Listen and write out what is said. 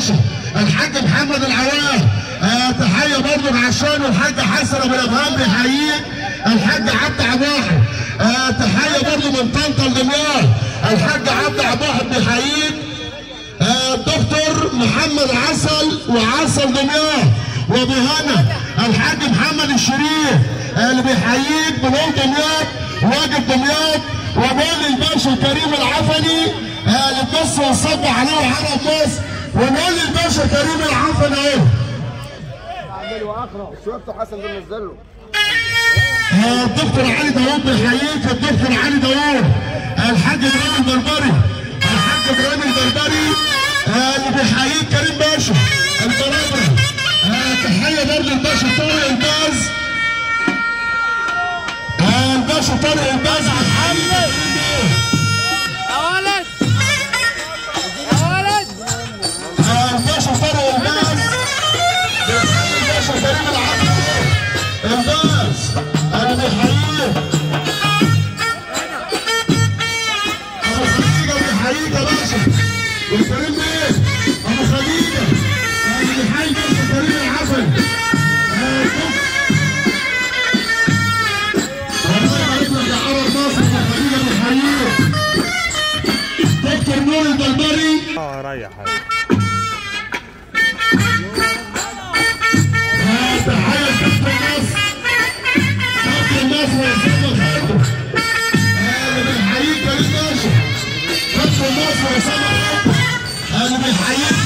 باشا الحاج محمد العوام آه تحيه برضه عشان الحاج حسن ابو الابهام بيحييك الحاج عبد عباحر آه تحيه برضه من طنطا لدمياط الحاج عبد عباحر بيحييك آه دكتور محمد عسل وعسل دمياط وبهنا الحاج محمد الشريف آه اللي بيحييك بنقول دمياط واجب دمياط وبقول الباشا الكريم العفني آه اللي بص وصب عليه وحرم مصر ونقول للباشا كريم العفني اهو اعمله واقرا شوفته حسن ده نزله آه، الدكتور علي داوود بيحييك الدكتور علي داوود الحاج ابراهيم البربري الحاج ابراهيم البربري آه، اللي بيحييك كريم باشا البرابرة آه، تحية برضه الباشا طارق الباز آه، الباشا طارق الباز محمد يا ولد يا ولد الباشا طارق الباز بيحيي الباشا كريم العبد الباز انا بيحييك ابو خديجه بيحييك يا باشا والكريم مين؟ ابو خديجه اللي بيحيي باشا كريم العسل الله يبارك لك يا عرب مصر ابو خديجه بيحييك دكتور نور البلبري اه ريح تحية كابتن مصر كابتن مصر وأسامة خالد اللي بيحييك كريم باشا كابتن مصر وأسامة خالد اللي بيحييك